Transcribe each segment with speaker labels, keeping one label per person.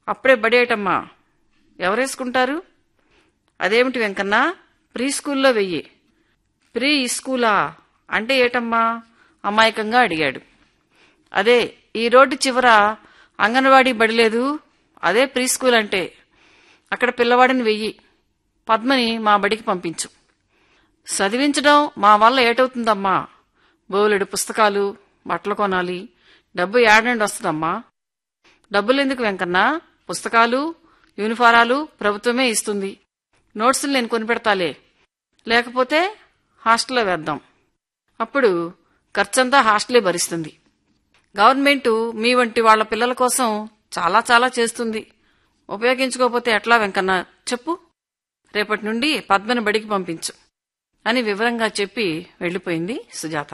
Speaker 1: అప్పుడే బడేయటమ్మా ఎవరేసుకుంటారు అదేమిటి వెంకన్న ప్రీ స్కూల్లో వెయ్యి ప్రీ స్కూలా అంటే ఏటమ్మా అమాయకంగా అడిగాడు అదే ఈ రోడ్డు చివర అంగన్వాడీ బడిలేదు అదే ప్రీ స్కూల్ అంటే అక్కడ పిల్లవాడిని వెయ్యి పద్మని మా బడికి పంపించు చదివించడం మా వల్ల ఏటవుతుందమ్మా బోలెడు పుస్తకాలు బట్టలు కొనాలి డబ్బు ఏడండి వస్తుందమ్మా డబ్బులు ఎందుకు వెంకన్న పుస్తకాలు యూనిఫారాలు ప్రభుత్వమే ఇస్తుంది నోట్సులు నేను కొనిపెడతాలే లేకపోతే హాస్టల్లో వేద్దాం అప్పుడు ఖర్చంతా హాస్టలే భరిస్తుంది గవర్నమెంట్ మీ వంటి వాళ్ళ పిల్లల కోసం చాలా చాలా చేస్తుంది ఉపయోగించుకోకపోతే ఎట్లా వెంకన్న చెప్పు రేపటి నుండి పద్మని బడికి పంపించు అని వివరంగా చెప్పి వెళ్ళిపోయింది సుజాత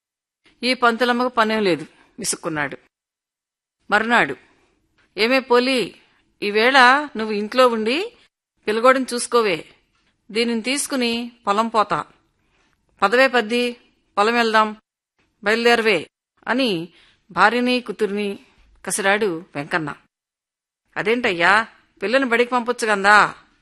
Speaker 1: ఈ పంతులమ్మకు పనేం లేదు విసుక్కున్నాడు మర్నాడు ఏమే పోలి ఈవేళ నువ్వు ఇంట్లో ఉండి పిల్లగోడిని చూసుకోవే దీనిని తీసుకుని పొలం పోతా పదవే పద్ది పొలం వెళ్దాం బయలుదేరవే అని భార్యని కూతుర్ని కసిరాడు వెంకన్న అదేంటయ్యా పిల్లని బడికి పంపొచ్చు గందా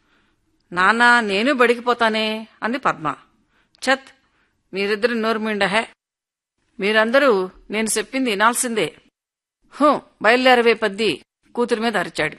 Speaker 1: నాన్న నేను బడికి పోతానే అంది పద్మ చత్ మీరిద్దరు నోరుమిండహే మీరందరూ నేను చెప్పింది వినాల్సిందే హూ బయలుదేరవే పద్ది కూతురి మీద అరిచాడు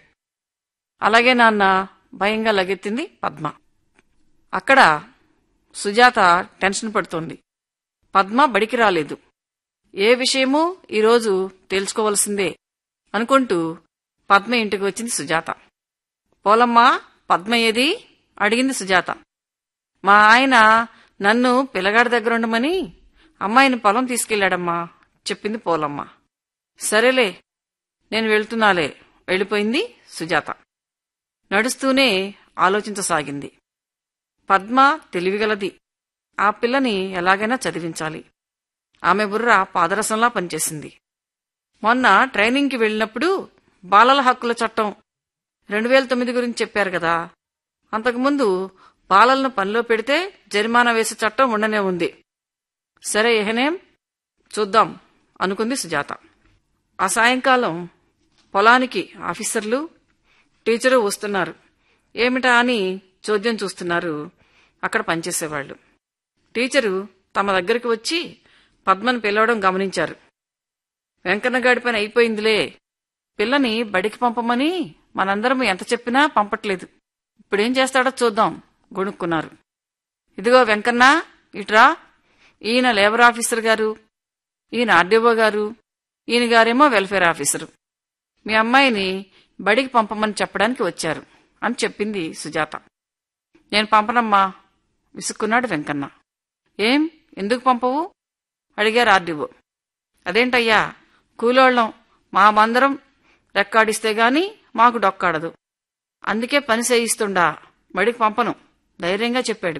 Speaker 1: అలాగే నాన్న భయంగా లగెత్తింది పద్మ అక్కడ సుజాత టెన్షన్ పడుతోంది పద్మ బడికి రాలేదు ఏ విషయమూ ఈరోజు తేల్చుకోవలసిందే అనుకుంటూ పద్మ ఇంటికి వచ్చింది సుజాత పోలమ్మా పద్మ ఏది అడిగింది సుజాత మా ఆయన నన్ను పిల్లగాడి దగ్గర ఉండమని అమ్మాయిని పొలం తీసుకెళ్లాడమ్మా చెప్పింది పోలమ్మ సరేలే నేను వెళ్తున్నాలే వెళ్ళిపోయింది సుజాత నడుస్తూనే ఆలోచించసాగింది పద్మ తెలివిగలది ఆ పిల్లని ఎలాగైనా చదివించాలి ఆమె బుర్ర పాదరసంలా పనిచేసింది మొన్న ట్రైనింగ్కి వెళ్ళినప్పుడు బాలల హక్కుల చట్టం రెండు వేల తొమ్మిది గురించి చెప్పారు కదా అంతకుముందు బాలలను పనిలో పెడితే జరిమానా వేసే చట్టం ఉండనే ఉంది సరే ఎహనేం చూద్దాం అనుకుంది సుజాత ఆ సాయంకాలం పొలానికి ఆఫీసర్లు టీచరు వస్తున్నారు ఏమిటా అని చోద్యం చూస్తున్నారు అక్కడ పనిచేసేవాళ్లు టీచరు తమ దగ్గరికి వచ్చి పద్మను పిలవడం గమనించారు వెంకన్నగాడి పని అయిపోయిందిలే పిల్లని బడికి పంపమని మనందరం ఎంత చెప్పినా పంపట్లేదు ఇప్పుడేం చేస్తాడో చూద్దాం గొణుక్కున్నారు ఇదిగో వెంకన్న ఇట్రా ఈయన లేబర్ ఆఫీసర్ గారు ఈయన ఆర్డీఓ గారు ఈయన గారేమో వెల్ఫేర్ ఆఫీసరు మీ అమ్మాయిని బడికి పంపమని చెప్పడానికి వచ్చారు అని చెప్పింది సుజాత నేను పంపనమ్మా విసుక్కున్నాడు వెంకన్న ఏం ఎందుకు పంపవు అడిగారు ఆర్డీఓ అదేంటయ్యా కూలోళ్ళం మా మందరం రెక్కాడిస్తే గాని మాకు డొక్కాడదు అందుకే పని చేయిస్తుండా బడికి పంపను ధైర్యంగా చెప్పాడు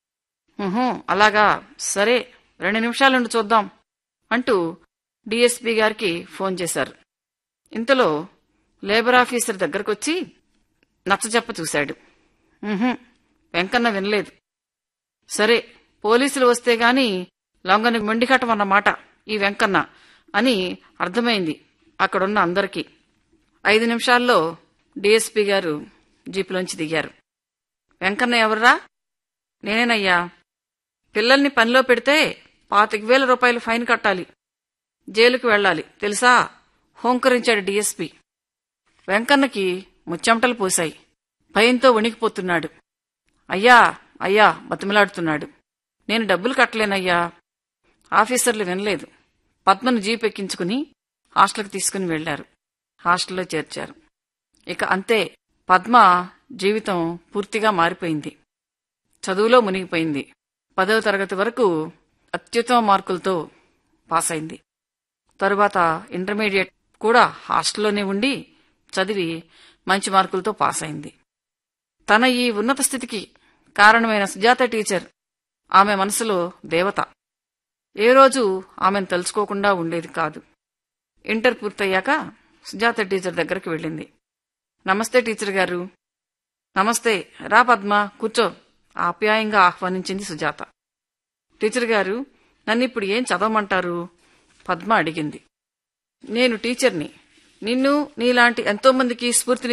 Speaker 1: ఉహూ అలాగా సరే రెండు నిమిషాలుండి చూద్దాం అంటూ డీఎస్పీ గారికి ఫోన్ చేశారు ఇంతలో లేబర్ ఆఫీసర్ దగ్గరకొచ్చి నచ్చజెప్ప చూశాడు ఉహుం, వెంకన్న వినలేదు సరే పోలీసులు వస్తే గాని లొంగని మొండికట్టమన్నమాట ఈ వెంకన్న అని అర్థమైంది అక్కడున్న అందరికీ ఐదు నిమిషాల్లో డీఎస్పీ గారు జీపులోంచి దిగారు వెంకన్న ఎవర్రా నేనేనయ్యా పిల్లల్ని పనిలో పెడితే పాతిక వేల రూపాయలు ఫైన్ కట్టాలి జైలుకు వెళ్ళాలి తెలుసా హోంకరించాడు డీఎస్పీ వెంకన్నకి ముచ్చెమటలు పోశాయి భయంతో వణికిపోతున్నాడు అయ్యా అయ్యా బతిమలాడుతున్నాడు నేను డబ్బులు కట్టలేనయ్యా ఆఫీసర్లు వినలేదు పద్మను జీప్ ఎక్కించుకుని హాస్టల్కి తీసుకుని వెళ్లారు హాస్టల్లో చేర్చారు ఇక అంతే పద్మ జీవితం పూర్తిగా మారిపోయింది చదువులో మునిగిపోయింది పదవ తరగతి వరకు అత్యుత్తమ మార్కులతో పాస్ అయింది తరువాత ఇంటర్మీడియట్ కూడా హాస్టల్లోనే ఉండి చదివి మంచి మార్కులతో పాస్ అయింది తన ఈ ఉన్నత స్థితికి కారణమైన సుజాత టీచర్ ఆమె మనసులో దేవత ఏ రోజు ఆమెను తలుచుకోకుండా ఉండేది కాదు ఇంటర్ పూర్తయ్యాక సుజాత టీచర్ దగ్గరికి వెళ్ళింది నమస్తే టీచర్ గారు నమస్తే రా పద్మ కూర్చో ఆప్యాయంగా ఆహ్వానించింది సుజాత టీచర్ గారు నన్ను ఇప్పుడు ఏం చదవమంటారు పద్మ అడిగింది నేను టీచర్ని నిన్ను నీలాంటి ఎంతో మందికి స్ఫూర్తిని